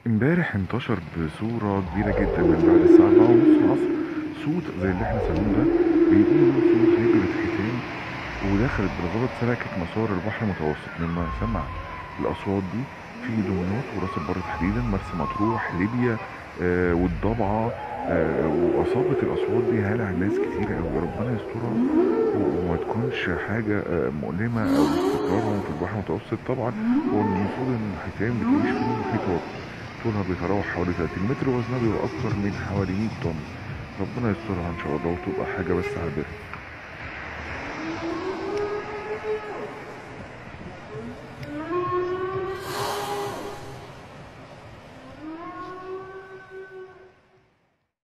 امبارح انتشر بصورة كبيرة جدا من بعد الساعة 4 ونص العصر صوت زي اللي احنا سامعينه ده بيقولوا صوت هجرة حيتان ودخلت بالغلط سلكت مسار البحر المتوسط مما سمع الأصوات دي في دمياط وراس البر تحديدا مرسى مطروح ليبيا آه والضبعة آه وأصابت الأصوات دي هلع ناس كتير أوي ربنا يسترها و- وما تكونش حاجة آه مؤلمة أو استقرارهم في البحر المتوسط طبعا هو المفروض إن الحيتان بتعيش في المحيطات طولها بيتراوح حوالي 30 متر ووزنها بيبقى أكتر من حوالي 100 طن ربنا يسترها إن شاء الله وتبقى حاجة بس على البر